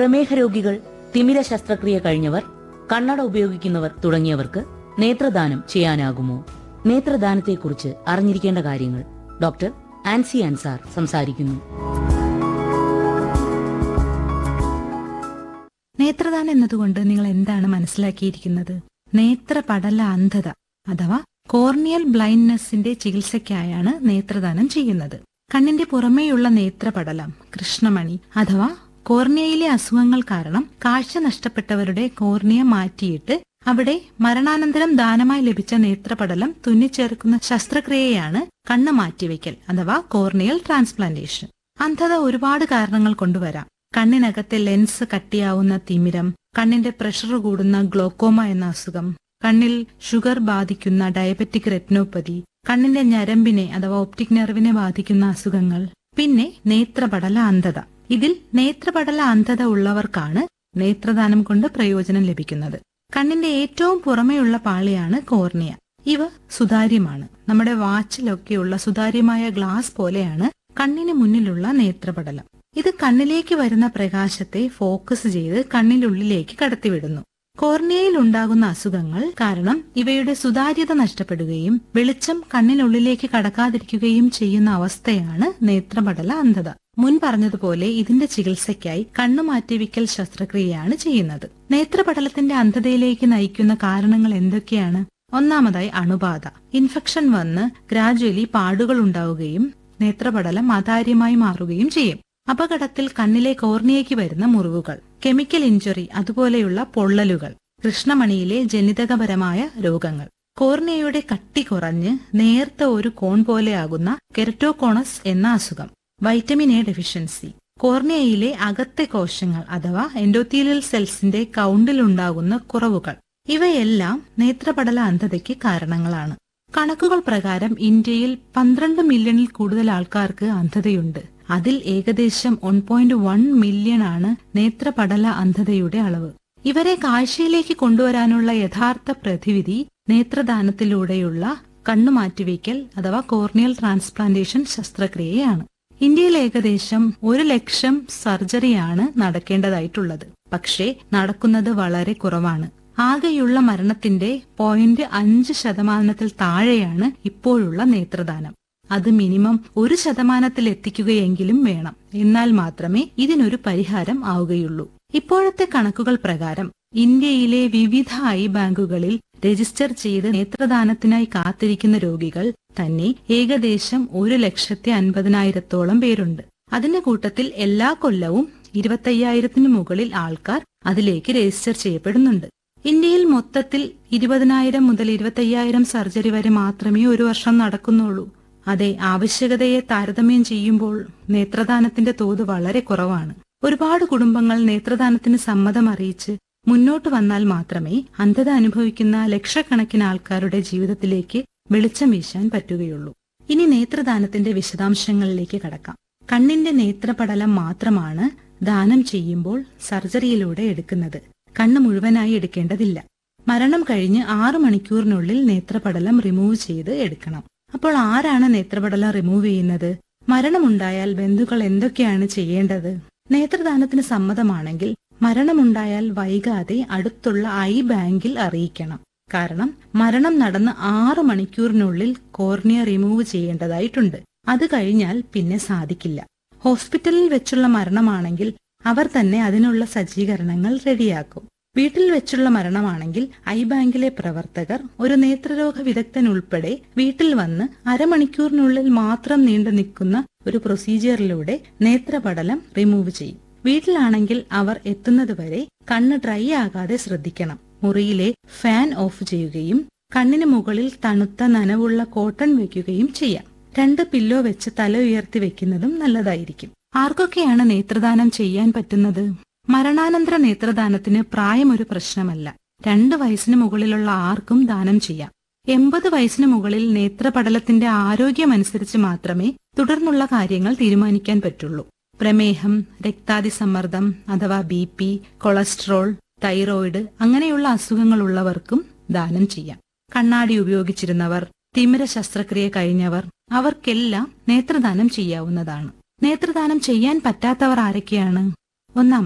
പ്രമേഹ രോഗികൾ തിമിര ശസ്ത്രക്രിയ കഴിഞ്ഞവർ കണ്ണട ഉപയോഗിക്കുന്നവർ തുടങ്ങിയവർക്ക് നേത്രദാനം ചെയ്യാനാകുമോ നേത്രദാനത്തെക്കുറിച്ച് അറിഞ്ഞിരിക്കേണ്ട കാര്യങ്ങൾ ഡോക്ടർ ആൻസി അൻസാർ സംസാരിക്കുന്നു നേത്രദാനം എന്നതുകൊണ്ട് നിങ്ങൾ എന്താണ് മനസ്സിലാക്കിയിരിക്കുന്നത് നേത്രപടല അന്ധത അഥവാ കോർണിയൽ ബ്ലൈൻഡ്നെസിന്റെ ചികിത്സയ്ക്കായാണ് നേത്രദാനം ചെയ്യുന്നത് കണ്ണിന്റെ പുറമേയുള്ള നേത്രപടലം കൃഷ്ണമണി അഥവാ കോർണിയയിലെ അസുഖങ്ങൾ കാരണം കാഴ്ച നഷ്ടപ്പെട്ടവരുടെ കോർണിയ മാറ്റിയിട്ട് അവിടെ മരണാനന്തരം ദാനമായി ലഭിച്ച നേത്രപടലം തുന്നിച്ചേർക്കുന്ന ശസ്ത്രക്രിയയാണ് കണ്ണ് മാറ്റിവെക്കൽ അഥവാ കോർണിയൽ ട്രാൻസ്പ്ലാന്റേഷൻ അന്ധത ഒരുപാട് കാരണങ്ങൾ കൊണ്ടുവരാം കണ്ണിനകത്തെ ലെൻസ് കട്ടിയാവുന്ന തിമിരം കണ്ണിന്റെ പ്രഷർ കൂടുന്ന ഗ്ലോക്കോമ എന്ന അസുഖം കണ്ണിൽ ഷുഗർ ബാധിക്കുന്ന ഡയബറ്റിക് റെറ്റിനോപ്പതി കണ്ണിന്റെ ഞരമ്പിനെ അഥവാ ഒപ്റ്റിക് നെർവിനെ ബാധിക്കുന്ന അസുഖങ്ങൾ പിന്നെ നേത്രപടല അന്ധത ഇതിൽ നേത്രപടല അന്ധത ഉള്ളവർക്കാണ് നേത്രദാനം കൊണ്ട് പ്രയോജനം ലഭിക്കുന്നത് കണ്ണിന്റെ ഏറ്റവും പുറമെയുള്ള പാളിയാണ് കോർണിയ ഇവ സുതാര്യമാണ് നമ്മുടെ വാച്ചിലൊക്കെയുള്ള സുതാര്യമായ ഗ്ലാസ് പോലെയാണ് കണ്ണിന് മുന്നിലുള്ള നേത്രപടലം ഇത് കണ്ണിലേക്ക് വരുന്ന പ്രകാശത്തെ ഫോക്കസ് ചെയ്ത് കണ്ണിനുള്ളിലേക്ക് കടത്തിവിടുന്നു കോർണിയയിൽ ഉണ്ടാകുന്ന അസുഖങ്ങൾ കാരണം ഇവയുടെ സുതാര്യത നഷ്ടപ്പെടുകയും വെളിച്ചം കണ്ണിനുള്ളിലേക്ക് കടക്കാതിരിക്കുകയും ചെയ്യുന്ന അവസ്ഥയാണ് നേത്രപടല അന്ധത മുൻ പറഞ്ഞതുപോലെ ഇതിന്റെ ചികിത്സയ്ക്കായി കണ്ണുമാറ്റിവിക്കൽ ശസ്ത്രക്രിയയാണ് ചെയ്യുന്നത് നേത്രപടലത്തിന്റെ അന്ധതയിലേക്ക് നയിക്കുന്ന കാരണങ്ങൾ എന്തൊക്കെയാണ് ഒന്നാമതായി അണുബാധ ഇൻഫെക്ഷൻ വന്ന് ഗ്രാജുവലി പാടുകൾ ഉണ്ടാവുകയും നേത്രപടലം അതാര്യമായി മാറുകയും ചെയ്യും അപകടത്തിൽ കണ്ണിലെ കോർണിയയ്ക്ക് വരുന്ന മുറിവുകൾ കെമിക്കൽ ഇഞ്ചുറി അതുപോലെയുള്ള പൊള്ളലുകൾ കൃഷ്ണമണിയിലെ ജനിതകപരമായ രോഗങ്ങൾ കോർണിയയുടെ കട്ടി കുറഞ്ഞ് നേർത്ത ഒരു കോൺ പോലെയാകുന്ന കെരറ്റോകോണസ് എന്ന അസുഖം വൈറ്റമിൻ എ ഡെഫിഷ്യൻസി കോർണിയയിലെ അകത്തെ കോശങ്ങൾ അഥവാ എൻഡോത്തീലിയൽ സെൽസിന്റെ കൗണ്ടിലുണ്ടാകുന്ന കുറവുകൾ ഇവയെല്ലാം നേത്രപടല അന്ധതയ്ക്ക് കാരണങ്ങളാണ് കണക്കുകൾ പ്രകാരം ഇന്ത്യയിൽ പന്ത്രണ്ട് മില്യണിൽ കൂടുതൽ ആൾക്കാർക്ക് അന്ധതയുണ്ട് അതിൽ ഏകദേശം വൺ പോയിന്റ് വൺ മില്യൺ ആണ് നേത്രപടല അന്ധതയുടെ അളവ് ഇവരെ കാഴ്ചയിലേക്ക് കൊണ്ടുവരാനുള്ള യഥാർത്ഥ പ്രതിവിധി നേത്രദാനത്തിലൂടെയുള്ള കണ്ണുമാറ്റിവയ്ക്കൽ അഥവാ കോർണിയൽ ട്രാൻസ്പ്ലാന്റേഷൻ ശസ്ത്രക്രിയയാണ് ഇന്ത്യയിൽ ഏകദേശം ഒരു ലക്ഷം സർജറിയാണ് നടക്കേണ്ടതായിട്ടുള്ളത് പക്ഷേ നടക്കുന്നത് വളരെ കുറവാണ് ആകെയുള്ള മരണത്തിന്റെ പോയിന്റ് അഞ്ച് ശതമാനത്തിൽ താഴെയാണ് ഇപ്പോഴുള്ള നേത്രദാനം അത് മിനിമം ഒരു ശതമാനത്തിൽ എത്തിക്കുകയെങ്കിലും വേണം എന്നാൽ മാത്രമേ ഇതിനൊരു പരിഹാരം ആവുകയുള്ളൂ ഇപ്പോഴത്തെ കണക്കുകൾ പ്രകാരം ഇന്ത്യയിലെ വിവിധ ഐ ബാങ്കുകളിൽ രജിസ്റ്റർ ചെയ്ത് നേത്രദാനത്തിനായി കാത്തിരിക്കുന്ന രോഗികൾ തന്നെ ഏകദേശം ഒരു ലക്ഷത്തി അൻപതിനായിരത്തോളം പേരുണ്ട് അതിന്റെ കൂട്ടത്തിൽ എല്ലാ കൊല്ലവും ഇരുപത്തയ്യായിരത്തിനു മുകളിൽ ആൾക്കാർ അതിലേക്ക് രജിസ്റ്റർ ചെയ്യപ്പെടുന്നുണ്ട് ഇന്ത്യയിൽ മൊത്തത്തിൽ ഇരുപതിനായിരം മുതൽ ഇരുപത്തയ്യായിരം സർജറി വരെ മാത്രമേ ഒരു വർഷം നടക്കുന്നുള്ളൂ അതെ ആവശ്യകതയെ താരതമ്യം ചെയ്യുമ്പോൾ നേത്രദാനത്തിന്റെ തോത് വളരെ കുറവാണ് ഒരുപാട് കുടുംബങ്ങൾ നേത്രദാനത്തിന് സമ്മതം അറിയിച്ച് മുന്നോട്ട് വന്നാൽ മാത്രമേ അന്ധത അനുഭവിക്കുന്ന ലക്ഷക്കണക്കിന് ആൾക്കാരുടെ ജീവിതത്തിലേക്ക് വെളിച്ചം വീശാൻ പറ്റുകയുള്ളൂ ഇനി നേത്രദാനത്തിന്റെ വിശദാംശങ്ങളിലേക്ക് കടക്കാം കണ്ണിന്റെ നേത്രപടലം മാത്രമാണ് ദാനം ചെയ്യുമ്പോൾ സർജറിയിലൂടെ എടുക്കുന്നത് കണ്ണ് മുഴുവനായി എടുക്കേണ്ടതില്ല മരണം കഴിഞ്ഞ് ആറു മണിക്കൂറിനുള്ളിൽ നേത്രപടലം റിമൂവ് ചെയ്ത് എടുക്കണം അപ്പോൾ ആരാണ് നേത്രപടലം റിമൂവ് ചെയ്യുന്നത് മരണമുണ്ടായാൽ ബന്ധുക്കൾ എന്തൊക്കെയാണ് ചെയ്യേണ്ടത് നേത്രദാനത്തിന് സമ്മതമാണെങ്കിൽ മരണമുണ്ടായാൽ വൈകാതെ അടുത്തുള്ള ഐ ബാങ്കിൽ അറിയിക്കണം കാരണം മരണം നടന്ന് ആറു മണിക്കൂറിനുള്ളിൽ കോർണിയ റിമൂവ് ചെയ്യേണ്ടതായിട്ടുണ്ട് അത് കഴിഞ്ഞാൽ പിന്നെ സാധിക്കില്ല ഹോസ്പിറ്റലിൽ വെച്ചുള്ള മരണമാണെങ്കിൽ അവർ തന്നെ അതിനുള്ള സജ്ജീകരണങ്ങൾ റെഡിയാക്കും വീട്ടിൽ വെച്ചുള്ള മരണമാണെങ്കിൽ ഐ ബാങ്കിലെ പ്രവർത്തകർ ഒരു നേത്രരോഗ വിദഗ്ധൻ ഉൾപ്പെടെ വീട്ടിൽ വന്ന് അരമണിക്കൂറിനുള്ളിൽ മാത്രം നീണ്ടു നിൽക്കുന്ന ഒരു പ്രൊസീജിയറിലൂടെ നേത്രപടലം റിമൂവ് ചെയ്യും വീട്ടിലാണെങ്കിൽ അവർ എത്തുന്നതുവരെ കണ്ണ് ഡ്രൈ ആകാതെ ശ്രദ്ധിക്കണം മുറിയിലെ ഫാൻ ഓഫ് ചെയ്യുകയും കണ്ണിന് മുകളിൽ തണുത്ത നനവുള്ള കോട്ടൺ വെക്കുകയും ചെയ്യാം രണ്ട് പില്ലോ വെച്ച് തല ഉയർത്തി വെക്കുന്നതും നല്ലതായിരിക്കും ആർക്കൊക്കെയാണ് നേത്രദാനം ചെയ്യാൻ പറ്റുന്നത് മരണാനന്തര നേത്രദാനത്തിന് പ്രായം ഒരു പ്രശ്നമല്ല രണ്ട് വയസ്സിന് മുകളിലുള്ള ആർക്കും ദാനം ചെയ്യാം എൺപത് വയസ്സിന് മുകളിൽ നേത്രപടലത്തിന്റെ ആരോഗ്യമനുസരിച്ച് മാത്രമേ തുടർന്നുള്ള കാര്യങ്ങൾ തീരുമാനിക്കാൻ പറ്റുള്ളൂ പ്രമേഹം രക്താതിസമ്മർദ്ദം അഥവാ ബി പി കൊളസ്ട്രോൾ തൈറോയിഡ് അങ്ങനെയുള്ള അസുഖങ്ങളുള്ളവർക്കും ദാനം ചെയ്യാം കണ്ണാടി ഉപയോഗിച്ചിരുന്നവർ തിമിര ശസ്ത്രക്രിയ കഴിഞ്ഞവർ അവർക്കെല്ലാം നേത്രദാനം ചെയ്യാവുന്നതാണ് നേത്രദാനം ചെയ്യാൻ പറ്റാത്തവർ ആരൊക്കെയാണ് ഒന്നാമതായി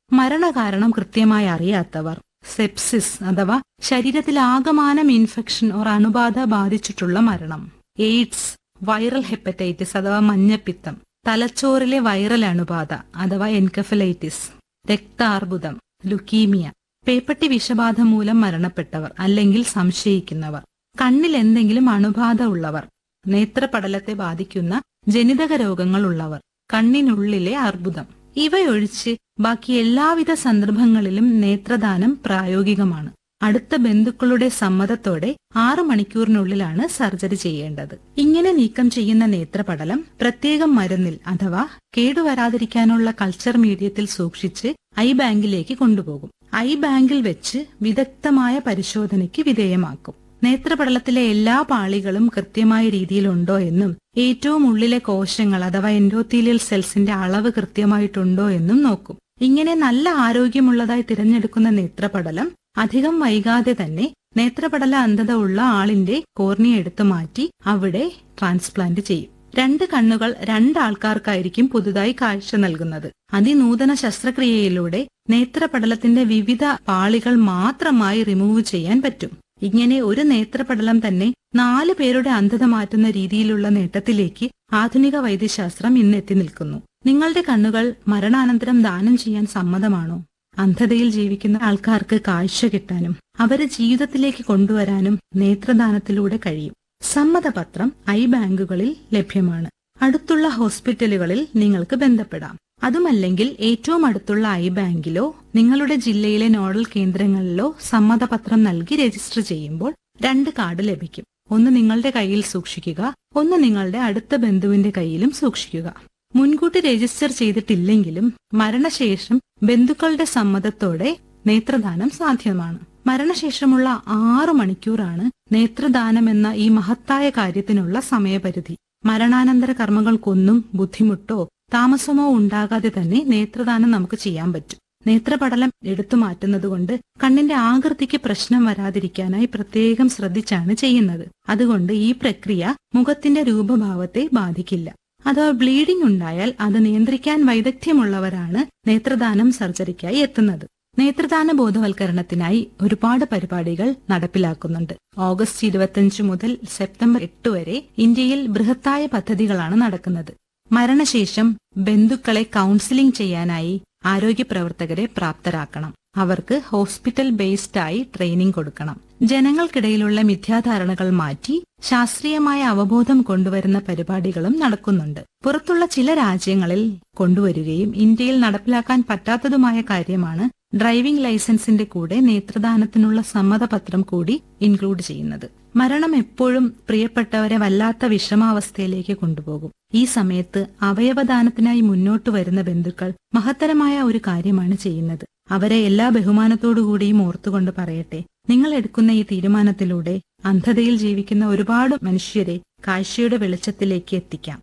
മരണകാരണം കൃത്യമായി അറിയാത്തവർ സെപ്സിസ് അഥവാ ശരീരത്തിൽ ആകമാനം ഇൻഫെക്ഷൻ ഓർ അണുബാധ ബാധിച്ചിട്ടുള്ള മരണം എയ്ഡ്സ് വൈറൽ ഹെപ്പറ്റൈറ്റിസ് അഥവാ മഞ്ഞപ്പിത്തം തലച്ചോറിലെ വൈറൽ അണുബാധ അഥവാ എൻകഫലൈറ്റിസ് രക്താർബുദം ലുക്കീമിയ പേപ്പട്ടി വിഷബാധ മൂലം മരണപ്പെട്ടവർ അല്ലെങ്കിൽ സംശയിക്കുന്നവർ കണ്ണിൽ എന്തെങ്കിലും അണുബാധ ഉള്ളവർ നേത്രപടലത്തെ ബാധിക്കുന്ന ജനിതക രോഗങ്ങൾ ഉള്ളവർ കണ്ണിനുള്ളിലെ അർബുദം ഇവയൊഴിച്ച് ബാക്കി എല്ലാവിധ സന്ദർഭങ്ങളിലും നേത്രദാനം പ്രായോഗികമാണ് അടുത്ത ബന്ധുക്കളുടെ സമ്മതത്തോടെ ആറു മണിക്കൂറിനുള്ളിലാണ് സർജറി ചെയ്യേണ്ടത് ഇങ്ങനെ നീക്കം ചെയ്യുന്ന നേത്രപടലം പ്രത്യേകം മരുന്നിൽ അഥവാ കേടുവരാതിരിക്കാനുള്ള കൾച്ചർ മീഡിയത്തിൽ സൂക്ഷിച്ച് ഐ ബാങ്കിലേക്ക് കൊണ്ടുപോകും ഐ ബാങ്കിൽ വെച്ച് വിദഗ്ധമായ പരിശോധനയ്ക്ക് വിധേയമാക്കും നേത്രപടലത്തിലെ എല്ലാ പാളികളും കൃത്യമായ രീതിയിലുണ്ടോ എന്നും ഏറ്റവും ഉള്ളിലെ കോശങ്ങൾ അഥവാ എൻഡോത്തീലിയൽ സെൽസിന്റെ അളവ് കൃത്യമായിട്ടുണ്ടോ എന്നും നോക്കും ഇങ്ങനെ നല്ല ആരോഗ്യമുള്ളതായി തിരഞ്ഞെടുക്കുന്ന നേത്രപടലം അധികം വൈകാതെ തന്നെ നേത്രപടല അന്ധത ഉള്ള ആളിന്റെ കോർണിയ എടുത്തു മാറ്റി അവിടെ ട്രാൻസ്പ്ലാന്റ് ചെയ്യും രണ്ട് കണ്ണുകൾ രണ്ടാൾക്കാർക്കായിരിക്കും പുതുതായി കാഴ്ച നൽകുന്നത് അതിനൂതന ശസ്ത്രക്രിയയിലൂടെ നേത്രപടലത്തിന്റെ വിവിധ പാളികൾ മാത്രമായി റിമൂവ് ചെയ്യാൻ പറ്റും ഇങ്ങനെ ഒരു നേത്രപടലം തന്നെ നാല് പേരുടെ അന്ധത മാറ്റുന്ന രീതിയിലുള്ള നേട്ടത്തിലേക്ക് ആധുനിക വൈദ്യശാസ്ത്രം ഇന്ന് എത്തി നിൽക്കുന്നു നിങ്ങളുടെ കണ്ണുകൾ മരണാനന്തരം ദാനം ചെയ്യാൻ സമ്മതമാണോ അന്ധതയിൽ ജീവിക്കുന്ന ആൾക്കാർക്ക് കാഴ്ച കിട്ടാനും അവരെ ജീവിതത്തിലേക്ക് കൊണ്ടുവരാനും നേത്രദാനത്തിലൂടെ കഴിയും സമ്മതപത്രം ഐ ബാങ്കുകളിൽ ലഭ്യമാണ് അടുത്തുള്ള ഹോസ്പിറ്റലുകളിൽ നിങ്ങൾക്ക് ബന്ധപ്പെടാം അതുമല്ലെങ്കിൽ ഏറ്റവും അടുത്തുള്ള ഐ ബാങ്കിലോ നിങ്ങളുടെ ജില്ലയിലെ നോഡൽ കേന്ദ്രങ്ങളിലോ സമ്മതപത്രം നൽകി രജിസ്റ്റർ ചെയ്യുമ്പോൾ രണ്ട് കാർഡ് ലഭിക്കും ഒന്ന് നിങ്ങളുടെ കയ്യിൽ സൂക്ഷിക്കുക ഒന്ന് നിങ്ങളുടെ അടുത്ത ബന്ധുവിന്റെ കയ്യിലും സൂക്ഷിക്കുക മുൻകൂട്ടി രജിസ്റ്റർ ചെയ്തിട്ടില്ലെങ്കിലും മരണശേഷം ബന്ധുക്കളുടെ സമ്മതത്തോടെ നേത്രദാനം സാധ്യമാണ് മരണശേഷമുള്ള ആറു മണിക്കൂറാണ് നേത്രദാനം എന്ന ഈ മഹത്തായ കാര്യത്തിനുള്ള സമയപരിധി മരണാനന്തര കർമ്മങ്ങൾക്കൊന്നും ബുദ്ധിമുട്ടോ താമസമോ ഉണ്ടാകാതെ തന്നെ നേത്രദാനം നമുക്ക് ചെയ്യാൻ പറ്റും നേത്രപടലം എടുത്തു മാറ്റുന്നതുകൊണ്ട് കണ്ണിന്റെ ആകൃതിക്ക് പ്രശ്നം വരാതിരിക്കാനായി പ്രത്യേകം ശ്രദ്ധിച്ചാണ് ചെയ്യുന്നത് അതുകൊണ്ട് ഈ പ്രക്രിയ മുഖത്തിന്റെ രൂപഭാവത്തെ ബാധിക്കില്ല അഥവാ ബ്ലീഡിംഗ് ഉണ്ടായാൽ അത് നിയന്ത്രിക്കാൻ വൈദഗ്ധ്യമുള്ളവരാണ് നേത്രദാനം സർജറിക്കായി എത്തുന്നത് നേത്രദാന ബോധവൽക്കരണത്തിനായി ഒരുപാട് പരിപാടികൾ നടപ്പിലാക്കുന്നുണ്ട് ഓഗസ്റ്റ് ഇരുപത്തിയഞ്ച് മുതൽ സെപ്റ്റംബർ എട്ട് വരെ ഇന്ത്യയിൽ ബൃഹത്തായ പദ്ധതികളാണ് നടക്കുന്നത് മരണശേഷം ബന്ധുക്കളെ കൗൺസിലിംഗ് ചെയ്യാനായി ആരോഗ്യ പ്രവർത്തകരെ പ്രാപ്തരാക്കണം അവർക്ക് ഹോസ്പിറ്റൽ ബേസ്ഡ് ആയി ട്രെയിനിംഗ് കൊടുക്കണം ജനങ്ങൾക്കിടയിലുള്ള മിഥ്യാധാരണകൾ മാറ്റി ശാസ്ത്രീയമായ അവബോധം കൊണ്ടുവരുന്ന പരിപാടികളും നടക്കുന്നുണ്ട് പുറത്തുള്ള ചില രാജ്യങ്ങളിൽ കൊണ്ടുവരികയും ഇന്ത്യയിൽ നടപ്പിലാക്കാൻ പറ്റാത്തതുമായ കാര്യമാണ് ഡ്രൈവിംഗ് ലൈസൻസിന്റെ കൂടെ നേത്രദാനത്തിനുള്ള സമ്മതപത്രം കൂടി ഇൻക്ലൂഡ് ചെയ്യുന്നത് മരണം എപ്പോഴും പ്രിയപ്പെട്ടവരെ വല്ലാത്ത വിഷമാവസ്ഥയിലേക്ക് കൊണ്ടുപോകും ഈ സമയത്ത് അവയവദാനത്തിനായി മുന്നോട്ട് വരുന്ന ബന്ധുക്കൾ മഹത്തരമായ ഒരു കാര്യമാണ് ചെയ്യുന്നത് അവരെ എല്ലാ ബഹുമാനത്തോടുകൂടിയും ഓർത്തുകൊണ്ട് പറയട്ടെ നിങ്ങൾ എടുക്കുന്ന ഈ തീരുമാനത്തിലൂടെ അന്ധതയിൽ ജീവിക്കുന്ന ഒരുപാട് മനുഷ്യരെ കാഴ്ചയുടെ വെളിച്ചത്തിലേക്ക് എത്തിക്കാം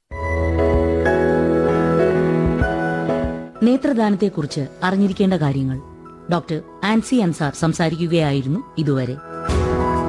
നേത്രദാനത്തെക്കുറിച്ച് അറിഞ്ഞിരിക്കേണ്ട കാര്യങ്ങൾ ഡോക്ടർ ആൻസി അൻസാർ സംസാരിക്കുകയായിരുന്നു ഇതുവരെ